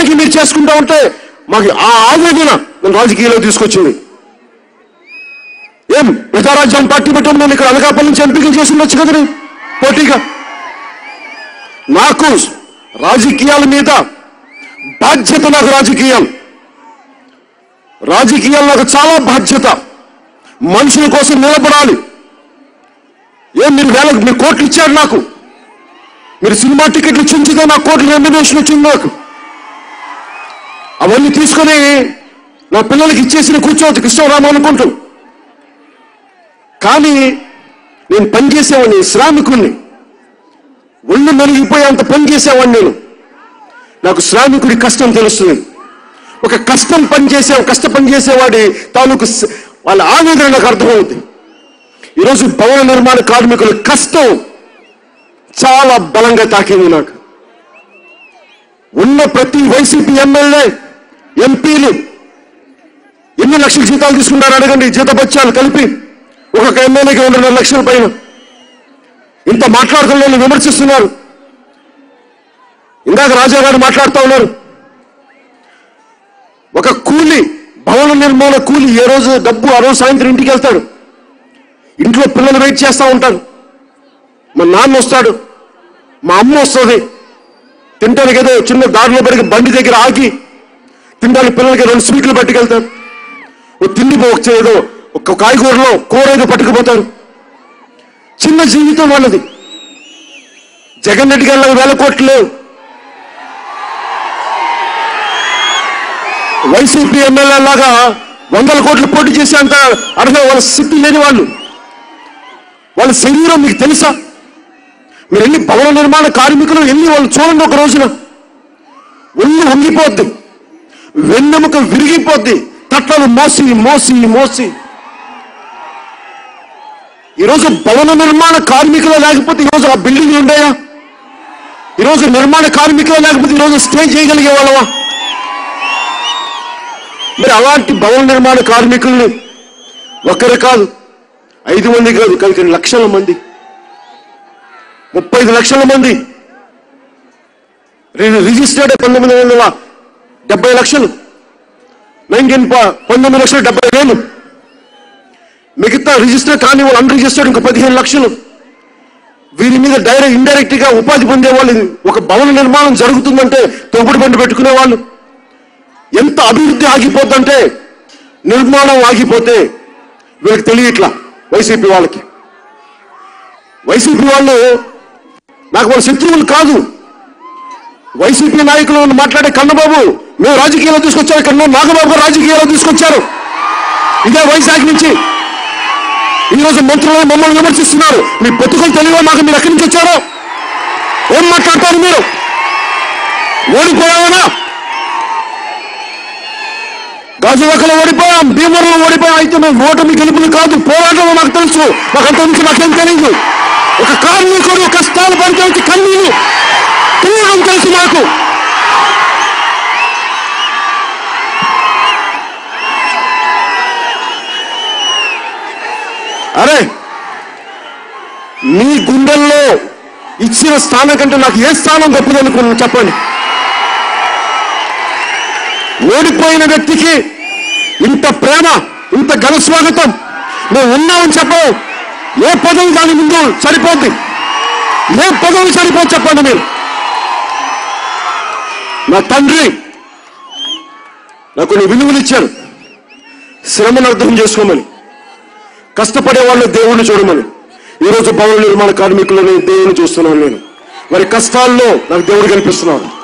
వైరాగ్యం మీరు చేసుకుంటా ఉంటే మాకు ఆ ఆవేదన నన్ను రాజకీయాల్లో తీసుకొచ్చింది ఏం ప్రజారాజ్యం పార్టీ పెట్టడం నేను ఇక్కడ అనకాపల్లి నుంచి ఎంపికలు చేసి ఉండొచ్చు కదా నేను పోటీగా నాకు రాజకీయాల మీద బాధ్యత నాకు రాజకీయాలు రాజకీయాలు నాకు చాలా బాధ్యత మనుషుల కోసం నిలబడాలి ఏం మీరు వేల మీరు కోట్లు ఇచ్చారు నాకు మీరు సినిమా టికెట్లు ఇచ్చించితే నాకు కోట్ల రెమ్యునేషన్ వచ్చింది నాకు అవన్నీ తీసుకొని నా పిల్లలకి ఇచ్చేసి కూర్చోవచ్చు కృష్ణరామ అనుకుంటూ కానీ నేను పనిచేసేవాడిని శ్రామికుణ్ణి ఒళ్ళు నలిగిపోయేంత పని చేసేవాడిని నేను నాకు శ్రామికుడి కష్టం తెలుస్తుంది ఒక కష్టం పని చేసే కష్ట పని చేసేవాడి తాలూకు స- వాళ్ళ ఆవేదన నాకు అర్థమవుతుంది ఈరోజు భవన నిర్మాణ కార్మికుల కష్టం చాలా బలంగా తాకింది నాకు ఉన్న ప్రతి వైసీపీ ఎమ్మెల్యే ఎంపీలు ఎన్ని లక్షల జీతాలు తీసుకుంటారు అడగండి జీతబత్యాలు కలిపి ఒక్కొక్క ఎమ్మెల్యేకి రెండున్నర లక్షల పైన ఇంత మాట్లాడుతున్న విమర్శిస్తున్నారు ఇందాక రాజా గారు మాట్లాడుతూ ఉన్నారు ఒక కూలి భవన నిర్మాణ కూలి ఏ రోజు డబ్బు ఆ రోజు సాయంత్రం ఇంటికి వెళ్తాడు ఇంట్లో పిల్లలు వెయిట్ చేస్తూ ఉంటారు మా నాన్న వస్తాడు మా అమ్మ వస్తుంది తింటానికి ఏదో చిన్న దారిలో పడికి బండి దగ్గర ఆగి తినడానికి పిల్లలకి రెండు స్వీట్లు పట్టుకెళ్తారు ఓ తిండి పో- ఒక ఏదో ఒక కాయగూరలో కూర ఏదో పట్టుకుపోతారు చిన్న జీవితం వాళ్ళది జగన్ రెడ్డి గారి వేల కోట్లు లేవు వైసీపీ ఎమ్మెల్యే లాగా వందల కోట్లు పోటీ చేసే అంత అర్హత వాళ్ళ శక్తి లేని వాళ్ళు వాళ్ళ శరీరం మీకు తెలుసా మీరు ఎన్ని భవన నిర్మాణ కార్మికులు ఎన్ని వాళ్ళు చూడండి ఒక రోజున ఒళ్ళు వంగిపోద్ది వెన్నెముక విరిగిపోద్ది తట్టలు మోసి మోసి మోసి ఈరోజు భవన నిర్మాణ కార్మికులు లేకపోతే ఈరోజు ఆ బిల్డింగ్లు ఉన్నాయా ఈరోజు నిర్మాణ కార్మికులు లేకపోతే ఈరోజు స్టే చేయగలిగే వాళ్ళవా మరి అలాంటి భవన నిర్మాణ కార్మికుల్ని ఒక్కరు కాదు ఐదు మంది కాదు కానీ కొన్ని లక్షల మంది ముప్పై ఐదు లక్షల మంది రి- రిజిస్టర్డ్ పంతొమ్మిది వందల డెబ్బై లక్షలు నైన్టీన్ పంతొమ్మిది లక్షల డెబ్బై వేలు మిగతా రిజిస్టర్ కాని వాళ్ళు అన్ రిజిస్టర్డ్ ఇంకో పదిహేను లక్షలు వీరి మీద డైరెక్ట్ ఇండైరెక్ట్ గా ఉపాధి పొందే వాళ్ళు ఇది. ఒక భవన నిర్మాణం జరుగుతుందంటే తోపుడు బండి పెట్టుకునే వాళ్ళు ఎంత అభివృద్ధి ఆగిపోద్దంటే నిర్మాణం ఆగిపోతే వీళ్ళకి తెలియట్లా వైసీపీ వాళ్ళకి వైసీపీ వాళ్ళు నాకు వాళ్ళ శత్రువులు కాదు వైసీపీ నాయకులు మాట్లాడే కన్నబాబు మేము రాజకీయాల్లో తీసుకొచ్చారు కన్నా నాగబాబు గారు రాజకీయాల్లో తీసుకొచ్చారు ఇదే వైజాగ్ నుంచి ఈ రోజు మంత్రులు మమ్మల్ని విమర్శిస్తున్నారు మీ పొత్తుకలు తెలియవా మాకు మీరు ఎక్కడి నుంచి వచ్చారో ఏం మాట్లాడతారు మీరు ఓడిపోయావనా గాజువాకలో ఓడిపోయాం భీమవరంలో ఓడిపోయాం అయితే మేము ఓటమి గెలుపులు కాదు పోరాటం మాకు తెలుసు మాకు అంత నుంచి మాకేం తెలియదు ఒక కార్మికుడు కష్టాలు పడితే కన్నీళ్ళు తెలియడం తెలుసు మాకు అరే మీ గుండెల్లో ఇచ్చిన స్థానం కంటే నాకు ఏ స్థానం గొప్పదనుకున్నా చెప్పండి ఓడిపోయిన వ్యక్తికి ఇంత ప్రేమ ఇంత ఘన స్వాగతం మేము ఉన్నామని చెప్పవు ఏ పదవి దాని ముందు సరిపోద్ది ఏ పదవి సరిపోదు చెప్పండి మీరు నా తండ్రి నాకు కొన్ని విలువలు ఇచ్చారు శ్రమను అర్థం చేసుకోమని కష్టపడే వాళ్ళు దేవుణ్ణి చూడమని ఈరోజు భవన నిర్మాణ కార్మికులని దేవుని చూస్తున్నాను నేను వారి కష్టాల్లో నాకు దేవుడు కనిపిస్తున్నాడు